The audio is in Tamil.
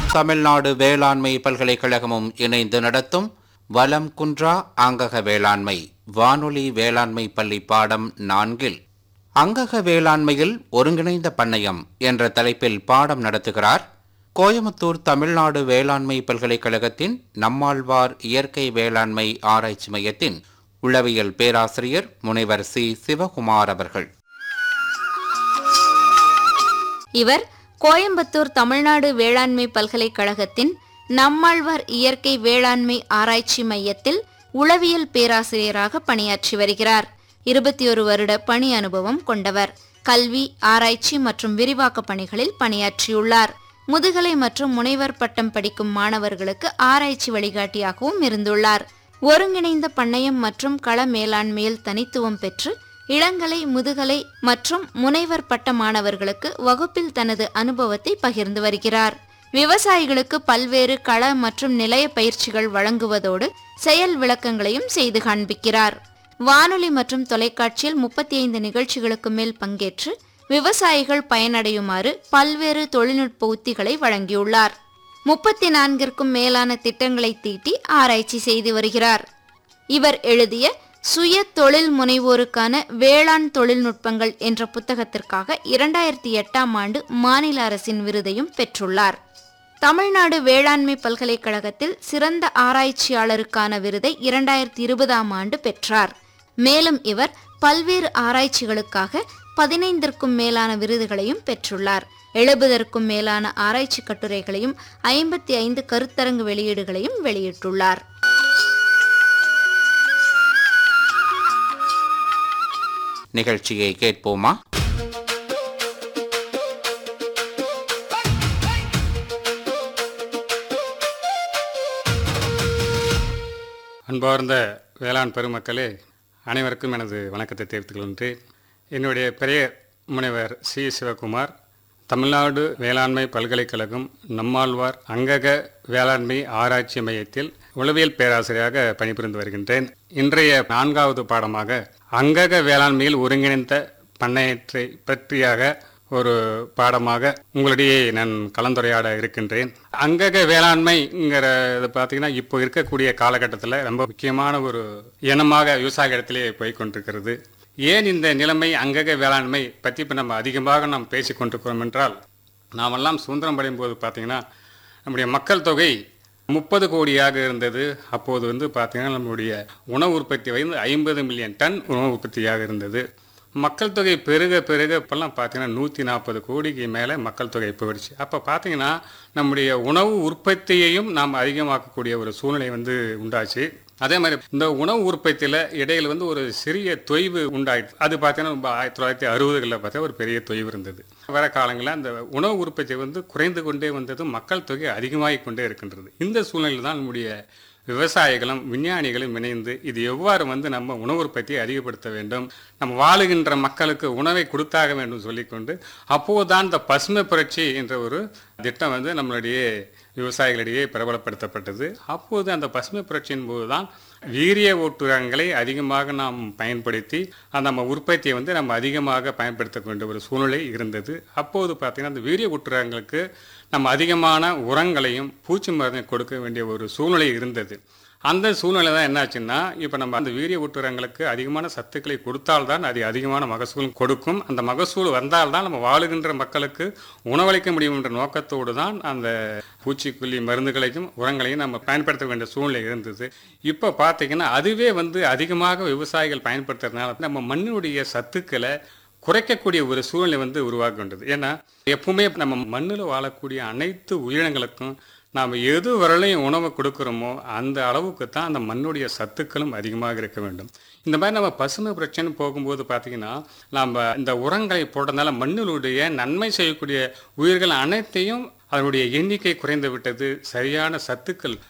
தமிழ்நாடு வேளாண்மை பல்கலைக்கழகமும் இணைந்து நடத்தும் வலம் குன்றா அங்கக வேளாண்மை வானொலி வேளாண்மை பள்ளி பாடம் நான்கில் அங்கக வேளாண்மையில் ஒருங்கிணைந்த பண்ணையம் என்ற தலைப்பில் பாடம் நடத்துகிறார் கோயமுத்தூர் தமிழ்நாடு வேளாண்மை பல்கலைக்கழகத்தின் நம்மாழ்வார் இயற்கை வேளாண்மை ஆராய்ச்சி மையத்தின் உளவியல் பேராசிரியர் முனைவர் சி சிவகுமார் அவர்கள் இவர் கோயம்புத்தூர் தமிழ்நாடு வேளாண்மை பல்கலைக்கழகத்தின் நம்மாழ்வார் இயற்கை வேளாண்மை ஆராய்ச்சி மையத்தில் உளவியல் பேராசிரியராக பணியாற்றி வருகிறார் இருபத்தி ஒரு வருட பணி அனுபவம் கொண்டவர் கல்வி ஆராய்ச்சி மற்றும் விரிவாக்க பணிகளில் பணியாற்றியுள்ளார் முதுகலை மற்றும் முனைவர் பட்டம் படிக்கும் மாணவர்களுக்கு ஆராய்ச்சி வழிகாட்டியாகவும் இருந்துள்ளார் ஒருங்கிணைந்த பண்ணையம் மற்றும் கள மேலாண்மையில் தனித்துவம் பெற்று இளங்கலை முதுகலை மற்றும் முனைவர் பட்ட மாணவர்களுக்கு வகுப்பில் தனது அனுபவத்தை பகிர்ந்து வருகிறார் விவசாயிகளுக்கு பல்வேறு கள மற்றும் நிலைய பயிற்சிகள் வழங்குவதோடு செயல் விளக்கங்களையும் செய்து காண்பிக்கிறார் வானொலி மற்றும் தொலைக்காட்சியில் முப்பத்தி ஐந்து நிகழ்ச்சிகளுக்கு மேல் பங்கேற்று விவசாயிகள் பயனடையுமாறு பல்வேறு தொழில்நுட்ப உத்திகளை வழங்கியுள்ளார் முப்பத்தி நான்கிற்கும் மேலான திட்டங்களை தீட்டி ஆராய்ச்சி செய்து வருகிறார் இவர் எழுதிய சுய தொழில் முனைவோருக்கான வேளாண் தொழில்நுட்பங்கள் என்ற புத்தகத்திற்காக இரண்டாயிரத்தி எட்டாம் ஆண்டு மாநில அரசின் விருதையும் பெற்றுள்ளார் தமிழ்நாடு வேளாண்மை பல்கலைக்கழகத்தில் சிறந்த ஆராய்ச்சியாளருக்கான விருதை இரண்டாயிரத்தி இருபதாம் ஆண்டு பெற்றார் மேலும் இவர் பல்வேறு ஆராய்ச்சிகளுக்காக பதினைந்திற்கும் மேலான விருதுகளையும் பெற்றுள்ளார் எழுபதற்கும் மேலான ஆராய்ச்சி கட்டுரைகளையும் ஐம்பத்தி ஐந்து கருத்தரங்கு வெளியீடுகளையும் வெளியிட்டுள்ளார் நிகழ்ச்சியை கேட்போமா அன்பார்ந்த வேளாண் பெருமக்களே அனைவருக்கும் எனது வணக்கத்தை தெரிவித்துக் கொள்கின்றேன் என்னுடைய பெயர் முனைவர் சி சிவகுமார் தமிழ்நாடு வேளாண்மை பல்கலைக்கழகம் நம்மாழ்வார் அங்கக வேளாண்மை ஆராய்ச்சி மையத்தில் உளவியல் பேராசிரியராக பணிபுரிந்து வருகின்றேன் இன்றைய நான்காவது பாடமாக அங்கக வேளாண்மையில் ஒருங்கிணைந்த பண்ணையத்தை பற்றியாக ஒரு பாடமாக உங்களிடையே நான் கலந்துரையாட இருக்கின்றேன் அங்கக வேளாண்மைங்கிறது பார்த்தீங்கன்னா இப்போ இருக்கக்கூடிய காலகட்டத்தில் ரொம்ப முக்கியமான ஒரு இனமாக விவசாய இடத்திலே போய் கொண்டிருக்கிறது ஏன் இந்த நிலைமை அங்கக வேளாண்மை பற்றி இப்போ நம்ம அதிகமாக நாம் பேசி கொண்டிருக்கிறோம் என்றால் நாமெல்லாம் சுதந்திரம் அடையும் போது பார்த்தீங்கன்னா நம்முடைய மக்கள் தொகை முப்பது கோடியாக இருந்தது அப்போது வந்து பார்த்தீங்கன்னா நம்மளுடைய உணவு உற்பத்தி வந்து ஐம்பது மில்லியன் டன் உணவு உற்பத்தியாக இருந்தது மக்கள் தொகை பெருக பெருக இப்போல்லாம் பார்த்தீங்கன்னா நூற்றி நாற்பது கோடிக்கு மேலே மக்கள் தொகை போயிடுச்சு அப்போ பார்த்தீங்கன்னா நம்முடைய உணவு உற்பத்தியையும் நாம் அதிகமாக்கக்கூடிய ஒரு சூழ்நிலை வந்து உண்டாச்சு அதே மாதிரி இந்த உணவு உற்பத்தியில் இடையில வந்து ஒரு சிறிய தொய்வு உண்டாயிடுச்சு அது பார்த்தீங்கன்னா ரொம்ப ஆயிரத்தி தொள்ளாயிரத்தி அறுபதுகளில் பார்த்தா ஒரு பெரிய தொய்வு இருந்தது வர காலங்களில் அந்த உணவு உற்பத்தி வந்து குறைந்து கொண்டே வந்தது மக்கள் தொகை அதிகமாகிக் கொண்டே இருக்கின்றது இந்த சூழ்நிலையில் தான் நம்முடைய விவசாயிகளும் விஞ்ஞானிகளும் இணைந்து இது எவ்வாறு வந்து நம்ம உணவு உற்பத்தியை அதிகப்படுத்த வேண்டும் நம்ம வாழுகின்ற மக்களுக்கு உணவை கொடுத்தாக வேண்டும் சொல்லிக்கொண்டு அப்போதுதான் இந்த பசுமை புரட்சி என்ற ஒரு திட்டம் வந்து நம்மளுடைய விவசாயிகளிடையே பிரபலப்படுத்தப்பட்டது அப்போது அந்த பசுமை புரட்சியின் போது தான் வீரிய ஊட்டுரங்களை அதிகமாக நாம் பயன்படுத்தி அந்த நம்ம உற்பத்தியை வந்து நம்ம அதிகமாக பயன்படுத்த வேண்டிய ஒரு சூழ்நிலை இருந்தது அப்போது பார்த்திங்கன்னா அந்த வீரிய ஊட்டுரங்களுக்கு நம்ம அதிகமான உரங்களையும் பூச்சி மருந்தையும் கொடுக்க வேண்டிய ஒரு சூழ்நிலை இருந்தது அந்த சூழ்நிலை தான் என்னாச்சுன்னா இப்போ நம்ம அந்த வீரிய ஊட்டுரங்களுக்கு அதிகமான சத்துக்களை கொடுத்தால்தான் அது அதிகமான மகசூல் கொடுக்கும் அந்த மகசூல் வந்தால்தான் நம்ம வாழுகின்ற மக்களுக்கு உணவளிக்க முடியும் என்ற நோக்கத்தோடு தான் அந்த பூச்சிக்கொல்லி மருந்துகளையும் உரங்களையும் நம்ம பயன்படுத்த வேண்டிய சூழ்நிலை இருந்தது இப்போ பார்த்தீங்கன்னா அதுவே வந்து அதிகமாக விவசாயிகள் பயன்படுத்துறதுனால நம்ம மண்ணினுடைய சத்துக்களை குறைக்கக்கூடிய ஒரு சூழ்நிலை வந்து உருவாக்குகின்றது ஏன்னா எப்பவுமே நம்ம மண்ணில் வாழக்கூடிய அனைத்து உயிரினங்களுக்கும் நாம் எது வரலையும் உணவு கொடுக்குறோமோ அந்த அளவுக்கு தான் அந்த மண்ணுடைய சத்துக்களும் அதிகமாக இருக்க வேண்டும் இந்த மாதிரி நம்ம பசுமை பிரச்சனை போகும்போது பார்த்தீங்கன்னா நம்ம இந்த உரங்களை போடுறதுனால மண்ணினுடைய நன்மை செய்யக்கூடிய உயிர்கள் அனைத்தையும் அதனுடைய எண்ணிக்கை குறைந்து விட்டது சரியான சத்துக்கள்